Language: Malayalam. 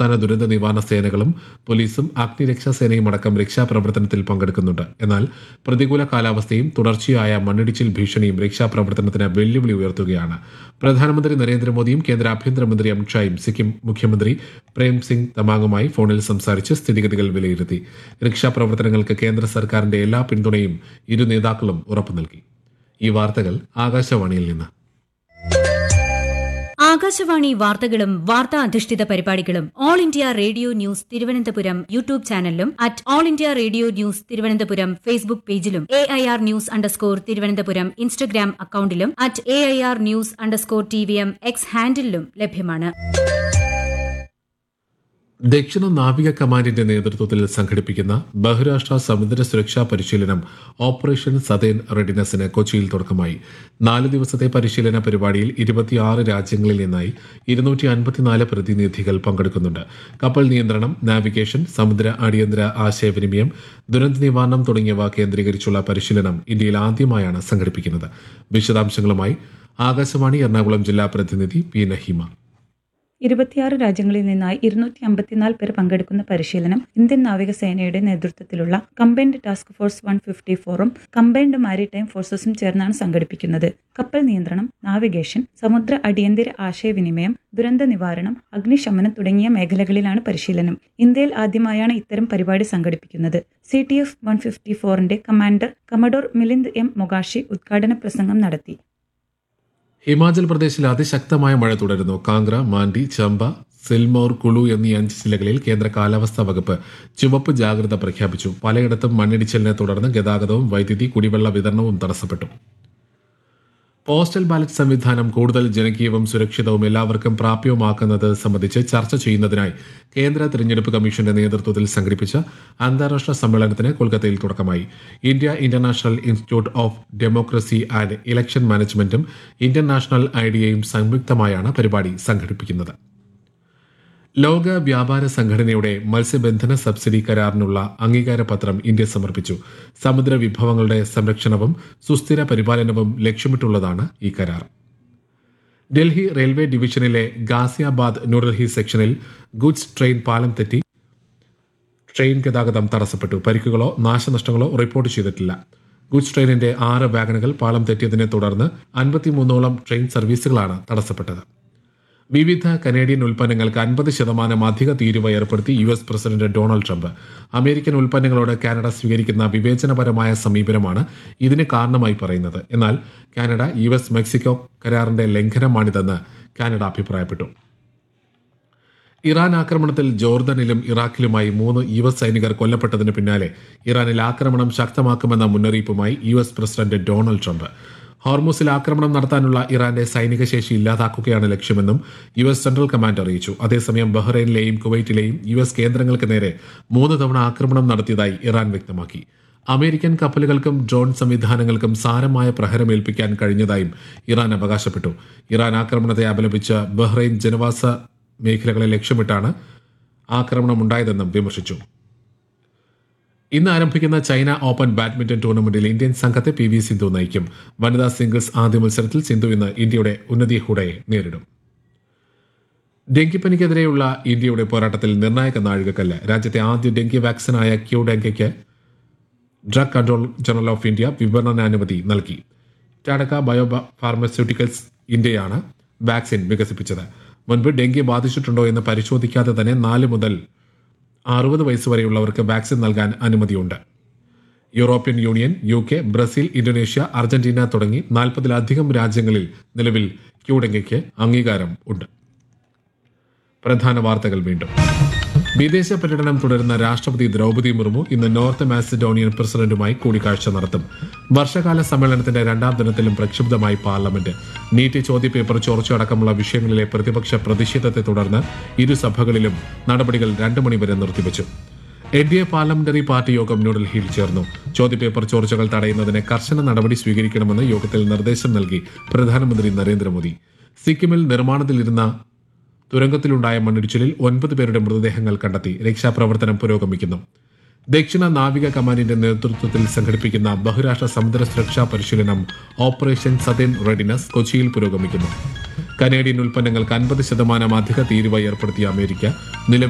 സംസ്ഥാന ദുരന്ത നിവാരണ സേനകളും പോലീസും അഗ്നിരക്ഷാ സേനയും അടക്കം രക്ഷാപ്രവർത്തനത്തിൽ പങ്കെടുക്കുന്നുണ്ട് എന്നാൽ പ്രതികൂല കാലാവസ്ഥയും തുടർച്ചയായ മണ്ണിടിച്ചിൽ ഭീഷണിയും രക്ഷാപ്രവർത്തനത്തിന് വെല്ലുവിളി ഉയർത്തുകയാണ് പ്രധാനമന്ത്രി നരേന്ദ്രമോദിയും കേന്ദ്ര ആഭ്യന്തരമന്ത്രി അമിത്ഷായും സിക്കിം മുഖ്യമന്ത്രി പ്രേം സിംഗ് തമാങ്ങുമായി ഫോണിൽ സംസാരിച്ച് സ്ഥിതിഗതികൾ വിലയിരുത്തി രക്ഷാപ്രവർത്തനങ്ങൾക്ക് കേന്ദ്ര സർക്കാരിന്റെ എല്ലാ പിന്തുണയും ഇരു നേതാക്കളും ഉറപ്പു നൽകി ഈ വാർത്തകൾ ആകാശവാണിയിൽ നിന്ന് ആകാശവാണി വാർത്തകളും വാർത്താ അധിഷ്ഠിത പരിപാടികളും All India Radio news Thiruvananthapuram YouTube ചാനലിലും at All India Radio news Thiruvananthapuram Facebook പേജിലും A I R news underscore Thiruvananthapuram Instagram അക്കൌണ്ടിലും at A I R news underscore T V M X ഹാൻഡിലും ലഭ്യമാണ് ദക്ഷിണ നാവിക കമാൻഡിന്റെ നേതൃത്വത്തിൽ സംഘടിപ്പിക്കുന്ന ബഹുരാഷ്ട്ര സമുദ്ര സുരക്ഷാ പരിശീലനം ഓപ്പറേഷൻ സതേൺ റെഡിനസിന് കൊച്ചിയിൽ തുടക്കമായി നാല് ദിവസത്തെ പരിശീലന പരിപാടിയിൽ ഇരുപത്തിയാറ് രാജ്യങ്ങളിൽ നിന്നായി ഇരുന്നൂറ്റി അൻപത്തിനാല് പ്രതിനിധികൾ പങ്കെടുക്കുന്നുണ്ട് കപ്പൽ നിയന്ത്രണം നാവിഗേഷൻ സമുദ്ര അടിയന്തര ആശയവിനിമയം ദുരന്ത നിവാരണം തുടങ്ങിയവ കേന്ദ്രീകരിച്ചുള്ള പരിശീലനം ഇന്ത്യയിൽ ആദ്യമായാണ് സംഘടിപ്പിക്കുന്നത് വിശദാംശങ്ങളുമായി ആകാശവാണി എറണാകുളം ജില്ലാ പ്രതിനിധി പി നഹിമ ഇരുപത്തിയാറ് രാജ്യങ്ങളിൽ നിന്നായി ഇരുന്നൂറ്റി അമ്പത്തിനാല് പേർ പങ്കെടുക്കുന്ന പരിശീലനം ഇന്ത്യൻ നാവികസേനയുടെ നേതൃത്വത്തിലുള്ള combined task force one fifty ഫോറും കമ്പൈൻഡ് മാരിടൈം ഫോഴ്സസും ചേർന്നാണ് സംഘടിപ്പിക്കുന്നത് കപ്പൽ നിയന്ത്രണം നാവിഗേഷൻ സമുദ്ര അടിയന്തര ആശയവിനിമയം ദുരന്ത നിവാരണം അഗ്നിശമനം തുടങ്ങിയ മേഖലകളിലാണ് പരിശീലനം ഇന്ത്യയിൽ ആദ്യമായാണ് ഇത്തരം പരിപാടി സംഘടിപ്പിക്കുന്നത് C T F one fifty ഫോറിന്റെ commander commodore Milind M Mokashi ഉദ്ഘാടന പ്രസംഗം നടത്തി ഹിമാചൽ പ്രദേശിൽ അതിശക്തമായ മഴ തുടരുന്നു കാംഗ്ര മാണ്ഡി ചമ്പ സിൽമോർ കുളു എന്നീ അഞ്ച് ജില്ലകളിൽ കേന്ദ്ര കാലാവസ്ഥാ വകുപ്പ് ചുവപ്പ് ജാഗ്രത പ്രഖ്യാപിച്ചു പലയിടത്തും മണ്ണിടിച്ചിലിനെ തുടർന്ന് ഗതാഗതവും വൈദ്യുതി കുടിവെള്ള വിതരണവും തടസ്സപ്പെട്ടു പോസ്റ്റൽ ബാലറ്റ് സംവിധാനം കൂടുതൽ ജനകീയവും സുരക്ഷിതവും എല്ലാവർക്കും പ്രാപ്യവുമാക്കുന്നത് സംബന്ധിച്ച് ചർച്ച ചെയ്യുന്നതിനായി കേന്ദ്ര തിരഞ്ഞെടുപ്പ് കമ്മീഷന്റെ നേതൃത്വത്തിൽ സംഘടിപ്പിച്ച അന്താരാഷ്ട്ര സമ്മേളനത്തിന് കൊൽക്കത്തയിൽ തുടക്കമായി India International Institute of Democracy and Election മാനേജ്മെന്റും ഇന്ത്യൻ നാഷണൽ ഐഡിയയും സംയുക്തമായാണ് പരിപാടി സംഘടിപ്പിക്കുന്നത് ലോക വ്യാപാര സംഘടനയുടെ മത്സ്യബന്ധന സബ്സിഡി കരാറിനുള്ള അംഗീകാരപത്രം ഇന്ത്യ സമർപ്പിച്ചു സമുദ്ര വിഭവങ്ങളുടെ സംരക്ഷണവും സുസ്ഥിര പരിപാലനവും ലക്ഷ്യമിട്ടുള്ളതാണ് ഈ കരാർ ഡൽഹി റെയിൽവേ ഡിവിഷനിലെ ഗാസിയാബാദ് ന്യൂഡൽഹി സെക്ഷനിൽ ഗുഡ്സ് ട്രെയിൻ പാലം തെറ്റി ട്രെയിൻ ഗതാഗതം തടസ്സപ്പെട്ടു പരിക്കുകളോ നാശനഷ്ടങ്ങളോ റിപ്പോർട്ട് ചെയ്തിട്ടില്ല ഗുഡ്സ് ട്രെയിനിന്റെ ആറ് വാഗണുകൾ പാളം തെറ്റിയതിനെ തുടർന്ന് അൻപത്തിമൂന്നോളം ട്രെയിൻ സർവീസുകളാണ് തടസ്സപ്പെട്ടത് വിവിധ കനേഡിയൻ ഉൽപ്പന്നങ്ങൾക്ക് അൻപത് ശതമാനം അധിക തീരുവ ഏർപ്പെടുത്തി U S president Donald Trump American ഉൽപ്പന്നങ്ങളോട് കാനഡ സ്വീകരിക്കുന്ന വിവേചനപരമായ സമീപനമാണ് ഇതിന് കാരണമായി പറയുന്നത് എന്നാൽ കാനഡ യു എസ് മെക്സിക്കോ കരാറിന്റെ ലംഘനമാണിതെന്ന് കാനഡ അഭിപ്രായപ്പെട്ടു ഇറാൻ ആക്രമണത്തിൽ ജോർദനിലും ഇറാഖിലുമായി മൂന്ന് യു എസ് സൈനികർ കൊല്ലപ്പെട്ടതിന് പിന്നാലെ ഇറാനിൽ ആക്രമണം ശക്തമാക്കുമെന്ന മുന്നറിയിപ്പുമായി U S president Donald Trump ഹോർമൂസിൽ ആക്രമണം നടത്താനുള്ള ഇറാന്റെ സൈനിക ശേഷി ഇല്ലാതാക്കുകയാണ് ലക്ഷ്യമെന്നും യു എസ് സെൻട്രൽ കമാൻഡ് അറിയിച്ചു അതേസമയം ബഹ്റൈനിലെയും കുവൈറ്റിലെയും യു എസ് കേന്ദ്രങ്ങൾക്ക് നേരെ മൂന്ന് തവണ ആക്രമണം നടത്തിയതായി ഇറാൻ വ്യക്തമാക്കി അമേരിക്കൻ കപ്പലുകൾക്കും ഡ്രോൺ സംവിധാനങ്ങൾക്കും സാരമായ പ്രഹരമേൽപ്പിക്കാൻ കഴിഞ്ഞതായും ഇറാൻ അവകാശപ്പെട്ടു ഇറാൻ ആക്രമണത്തെ അപലപിച്ച് ബഹ്റൈൻ ജനവാസ മേഖലകളെ ലക്ഷ്യമിട്ടാണ് ആക്രമണം ഉണ്ടായതെന്നും വിമർശിച്ചു ഇന്ന് ആരംഭിക്കുന്ന ചൈന ഓപ്പൺ ബാഡ്മിന്റൺ ടൂർണമെന്റിൽ ഇന്ത്യൻ സംഘത്തെ പി വി സിന്ധു നയിക്കും വനിതാ സിംഗിൾസ് ആദ്യ മത്സരത്തിൽ സിന്ധു ഇന്ന് ഇന്ത്യയുടെ ഉന്നതി ഹുഡയെ നേരിടും ഡെങ്കിപ്പനിക്കെതിരെയുള്ള ഇന്ത്യയുടെ പോരാട്ടത്തിൽ നിർണായക നാഴികക്കല്ല് രാജ്യത്തെ ആദ്യ ഡെങ്കി വാക്സിനായ ക്യൂ ഡെങ്കയ്ക്ക് drug control general of India വിപണനാനുമതി നൽകി ടാഡക്ക ബയോ ഫാർമസ്യൂട്ടിക്കൽസ് ഇന്ത്യയാണ് വാക്സിൻ വികസിപ്പിച്ചത് മുൻപ് ഡെങ്കി ബാധിച്ചിട്ടുണ്ടോ എന്ന് പരിശോധിക്കാതെ തന്നെ നാല് മുതൽ അറുപത് വയസ്സ് വരെയുള്ളവർക്ക് വാക്സിൻ നൽകാൻ അനുമതിയുണ്ട് European Union U K Brazil Indonesia Argentina തുടങ്ങി നാൽപ്പതിലധികം രാജ്യങ്ങളിൽ നിലവിൽ ക്യൂഡെങ്കയ്ക്ക് അംഗീകാരം ഉണ്ട് പ്രധാന വാർത്തകൾ വീണ്ടും വിദേശ പര്യടനം തുടരുന്ന രാഷ്ട്രപതി ദ്രൗപദി മുർമു ഇന്ന് നോർത്ത് മാസിഡോണിയൻ പ്രസിഡന്റുമായി കൂടിക്കാഴ്ച നടത്തും വർഷകാല സമ്മേളനത്തിന്റെ രണ്ടാം ദിനത്തിലും പ്രക്ഷുബ്ധമായി പാർലമെന്റ് നീറ്റ് ചോദ്യപേപ്പർ ചോർച്ചയടക്കമുള്ള വിഷയങ്ങളിലെ പ്രതിപക്ഷ പ്രതിഷേധത്തെ തുടർന്ന് ഇരു സഭകളിലും നടപടികൾ രണ്ടു മണിവരെ നിർത്തിവച്ചു N D A parliamentary party യോഗം ന്യൂഡൽഹിയിൽ ചേർന്നു ചോദ്യപേപ്പർ ചോർച്ചകൾ തടയുന്നതിന് കർശന നടപടി സ്വീകരിക്കണമെന്ന് യോഗത്തിൽ നിർദ്ദേശം നൽകി പ്രധാനമന്ത്രി നരേന്ദ്രമോദി സിക്കിമിൽ നിർമ്മാണത്തിലിരുന്ന തുരങ്കത്തിലുണ്ടായ മണ്ണിടിച്ചിലിൽ ഒൻപത് പേരുടെ മൃതദേഹങ്ങൾ കണ്ടെത്തി രക്ഷാപ്രവർത്തനം പുരോഗമിക്കുന്നു ദക്ഷിണ നാവിക കമാൻഡിന്റെ നേതൃത്വത്തിൽ സംഘടിപ്പിക്കുന്ന ബഹുരാഷ്ട്ര സമുദ്ര സുരക്ഷാ പരിശീലനം ഓപ്പറേഷൻ സതേൺ റെഡിനസ് കൊച്ചിയിൽ പുരോഗമിക്കുന്നു കനേഡിയൻ ഉൽപ്പന്നങ്ങൾക്ക് അൻപത് ശതമാനം അധിക തീരുവ ഏർപ്പെടുത്തിയ അമേരിക്ക നിലവിൽ